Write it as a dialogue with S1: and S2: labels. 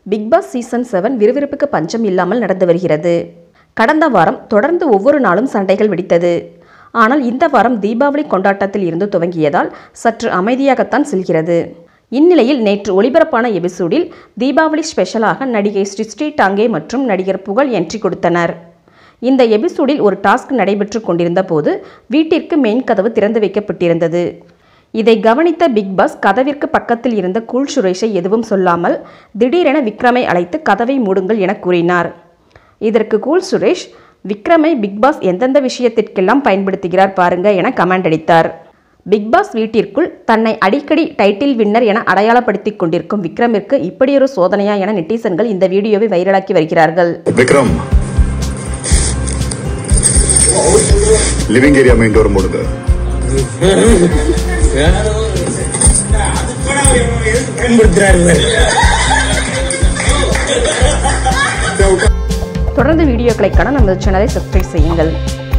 S1: Big Boss season seven விறுவிறுப்புக்கு பஞ்சம் இல்லாமல் நடந்து வருகிறது கடந்த வாரம் தொடர்ந்து ஒவ்வொரு நாளும் சண்டைகள் வெடித்தது ஆனால் இந்த வாரம் தீபாவளி கொண்டாட்டத்தில் இருந்து துவங்கியதால் சற்று அமைதியாகத்தான் செல்கிறது இந்நிலையில் நேற்று ஒளிபரப்பான எபிசோடில் தீபாவளி ஸ்பெஷலாக நடிகை ஸ்ரீ டாங்கே மற்றும் நடிகர் புகழ் என்ட்ரி கொடுத்தனர் இந்த எபிசோடில் ஒரு டாஸ்க் நடைபெற்று கொண்டிருந்த போது வீட்டிற்கு மெயின் கதவு திறந்து வைக்கப்பட்டிருந்தது இதை கவனித்த பிக் பாஸ் கதவிற்கு பக்கத்தில் இருந்த கூல் சுரேஷை எதுவும் சொல்லாமல் திடீரென விக்ரமை அழைத்து கதவை மூடுங்கள் என கூறினார் இதற்கு கூல் சுரேஷ் விக்ரமை பிக் பாஸ் எந்தெந்த விஷயத்திற்கெல்லாம் பயன்படுத்துகிறார் பாருங்க என கமெண்ட் அடித்தார் பிக் பாஸ் வீட்டிற்குள் தன்னை அடிக்கடி டைட்டில் வின்னர் என அடையாளப்படுத்திக் கொண்டிருக்கும் விக்ரமிற்கு இப்படியொரு சோதனையா என நெட்டிசன்கள் இந்த வீடியோவை வைரலாக்கி வருகிறார்கள்
S2: Vikram living area main door மூடுங்க
S3: பயன்படுத்துறாரு இவர்.
S1: தொடர்ந்து வீடியோக்களை காண நமது சேனலை சப்ஸ்கிரைப் செய்யுங்கள்